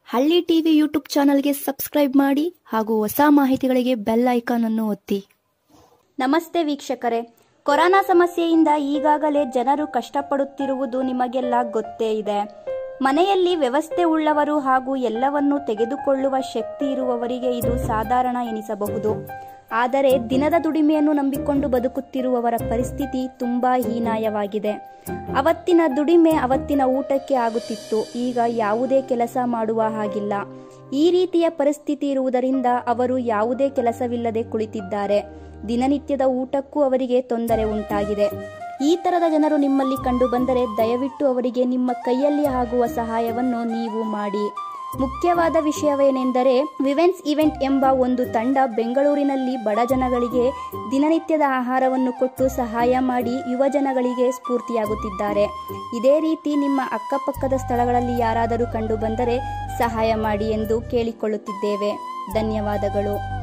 ಹಳ್ಳಿ TV YouTube ಚಾನಲ್ಗೆ subscribe ಮಾಡಿ ಹಾಗೂ ಹೊಸ ಮಾಹಿತಿಗಳಿಗೆ ಬೆಲ್ ಐಕಾನ್ ಅನ್ನು ಒತ್ತಿ ನಮಸ್ತೆ ವೀಕ್ಷಕರೇ ಕೊರೋನಾ ಸಮಸ್ಯೆಯಿಂದ ಈಗಾಗಲೇ ಜನರು ಕಷ್ಟಪಡುತ್ತಿರುವುದು ನಿಮಗೆಲ್ಲ ಗೊತ್ತೇ ಇದೆ ಮನೆಯಲ್ಲಿ ವ್ಯವಸ್ಥೆ ಉಳ್ಳವರು ಹಾಗೂ ಎಲ್ಲವನ್ನೂ ತೆಗೆದುಕೊಳ್ಳುವ ಶಕ್ತಿ ಇರುವವರಿಗೆ ಇದು ಸಾಧಾರಣ ಎನಿಸಬಹುದು ಆದರೆ ದಿನದ ದುಡಿಮೆಯನ್ನು ನಂಬಿಕೊಂಡು ಬದುಕುತ್ತಿರುವವರ ಪರಿಸ್ಥಿತಿ ತುಂಬಾ ಹೀನಾಯವಾಗಿದೆ ಅವತ್ತಿನ ದುಡಿಮೆ ಅವತ್ತಿನ ಊಟಕ್ಕೆ ಆಗುತ್ತಿತ್ತು ಈಗ ಯಾವುದೇ ಕೆಲಸ ಮಾಡುವ ಹಾಗಿಲ್ಲ ಈ ರೀತಿಯ ಪರಿಸ್ಥಿತಿ ಇರುವುದರಿಂದ ಅವರು ಯಾವುದೇ ಕೆಲಸವಿಲ್ಲದೆ ಕುಳಿತಿದ್ದಾರೆ ದಿನನಿತ್ಯದ ಊಟಕ್ಕೂ ಅವರಿಗೆ ತೊಂದರೆ ಉಂಟಾಗಿದೆ ಈ ತರದ ಜನರು ನಿಮ್ಮಲ್ಲಿ ಕಂಡು ಬಂದರೆ ದಯವಿಟ್ಟು ಅವರಿಗೆ ನಿಮ್ಮ ಕೈಯಲ್ಲಿ ಆಗುವ ಸಹಾಯವನ್ನು ನೀವು ಮಾಡಿ ಮುಖ್ಯವಾದ ವಿಷಯವೇನೆಂದರೆ ವಿವೆನ್ಸ್ ಇವೆಂಟ್ ಎಂಬ ಒಂದು ತಂಡ ಬೆಂಗಳೂರಿನಲ್ಲಿ ಬಡ ಜನಗಳಿಗೆ ದಿನನಿತ್ಯದ ಆಹಾರವನ್ನು ಕೊಟ್ಟು ಸಹಾಯ ಮಾಡಿ ಯುವ ಜನಗಳಿಗೆ ಸ್ಫೂರ್ತಿಯಾಗುತ್ತಿದ್ದಾರೆ ಇದೇ ರೀತಿ ನಿಮ್ಮ ಅಕ್ಕಪಕ್ಕದ ಸ್ಥಳಗಳಲ್ಲಿ ಯಾರಾದರೂ ಕಂಡು ಬಂದರೆ ಸಹಾಯ ಮಾಡಿ ಎಂದು ಕೇಳಿಕೊಳ್ಳುತ್ತಿದ್ದೇವೆ ಧನ್ಯವಾದಗಳು